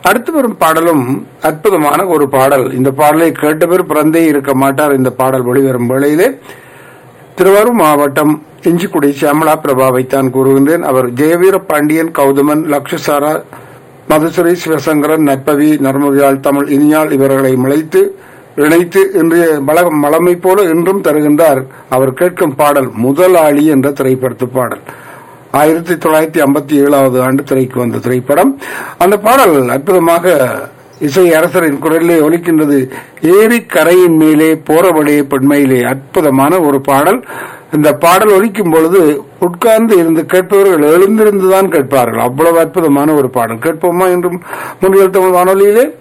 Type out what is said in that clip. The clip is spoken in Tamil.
அடுத்து வரும் பாடலும் அற்புதமான ஒரு பாடல் இந்த பாடலை கேட்டவர் பிறந்தே இருக்க மாட்டார் இந்த பாடல் வெளிவரும் வேளையிலே திருவாரூர் மாவட்டம் இஞ்சிக்குடி சியாமலா பிரபாவைத்தான் கூறுகின்றேன் அவர் ஜெயவீர பாண்டியன் கௌதமன் லக்ஷசாரா மதுசுரை சிவசங்கரன் நற்பவி நர்மவியாள் தமிழ் இனியாள் இவர்களை முளைத்து இணைத்து இன்றைய மல மலமை போல இன்றும் தருகின்றார் அவர் கேட்கும் பாடல் முதலாளி என்ற திரைப்படத்து பாடல் ஆயிரத்தி தொள்ளாயிரத்தி ஐம்பத்தி ஏழாவது ஆண்டு திரைக்கு வந்த திரைப்படம் அந்த பாடல் அற்புதமாக இசை அரசரின் குரலிலே ஒலிக்கின்றது ஏரி கரையின் மேலே போறவழே பெண்மையிலே அற்புதமான ஒரு பாடல் இந்த பாடல் ஒலிக்கும் பொழுது உட்கார்ந்து இருந்து கேட்பவர்கள் எழுந்திருந்துதான் கேட்பார்கள் அவ்வளவு அற்புதமான ஒரு பாடல் கேட்போமா என்றும் முன்னில் தமிழ் வானொலியிலே